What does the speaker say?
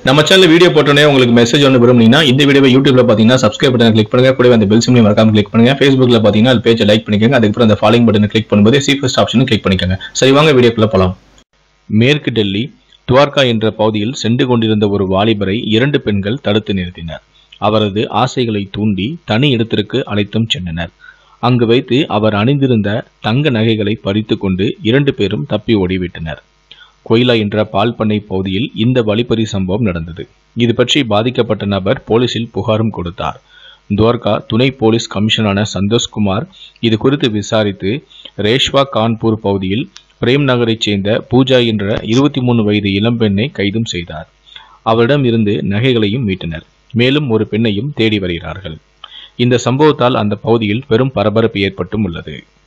நம்ம channel video போட்டோன்னே உங்களுக்கு மெசேஜ் ஒன்று விரும்புனீங்கன்னா இந்த வீடியோவை யூடியூப்ல பார்த்தீங்கன்னா சப்ஸ்கிரைப் பட்டன் கிளிக் பண்ணுங்க கூடவே அந்த பெல் சிம்லையும் மறக்காம கிளிக் பண்ணுங்க ஃபேஸ்புக்ல பார்த்தீங்கன்னா அது பேஜை லைக் பண்ணிக்கோங்க அதுக்கப்புறம் அந்த ஃபாலோயிங் பட்டனை கிளிக் பண்ணும்போது சி ஃபர்ஸ்ட் ஆப்ஷனும் கிளிக் பண்ணிக்கோங்க சரி வாங்க வீடியோக்குள்ள போலாம் மேற்கு டெல்லி துவார்கா என்ற பகுதியில் சென்று கொண்டிருந்த ஒரு வாலிபரை இரண்டு பெண்கள் தடுத்து நிறுத்தினர் அவரது ஆசைகளை தூண்டி தனி இடத்திற்கு அழைத்தும் சென்றனர் அங்கு வைத்து அவர் அணிந்திருந்த தங்க நகைகளை பறித்து கொண்டு இரண்டு பேரும் தப்பி ஓடிவிட்டனர் கொய்லா என்ற பால் பண்ணை பகுதியில் இந்த வழிப்பறி சம்பவம் நடந்தது இது பற்றி பாதிக்கப்பட்ட நபர் போலீசில் புகாரும் கொடுத்தார் துவார்கா துணை போலீஸ் கமிஷனரான சந்தோஷ்குமார் இது குறித்து விசாரித்து ரேஷ்வா கான்பூர் பகுதியில் பிரேம் நகரைச் சேர்ந்த பூஜா என்ற இருபத்தி மூணு வயது இளம்பெண்ணை கைதும் செய்தார் அவரிடம் இருந்து நகைகளையும் மீட்டனர் மேலும் ஒரு பெண்ணையும் தேடி வருகிறார்கள் இந்த சம்பவத்தால் அந்த பகுதியில் பெரும் பரபரப்பு ஏற்பட்டும் உள்ளது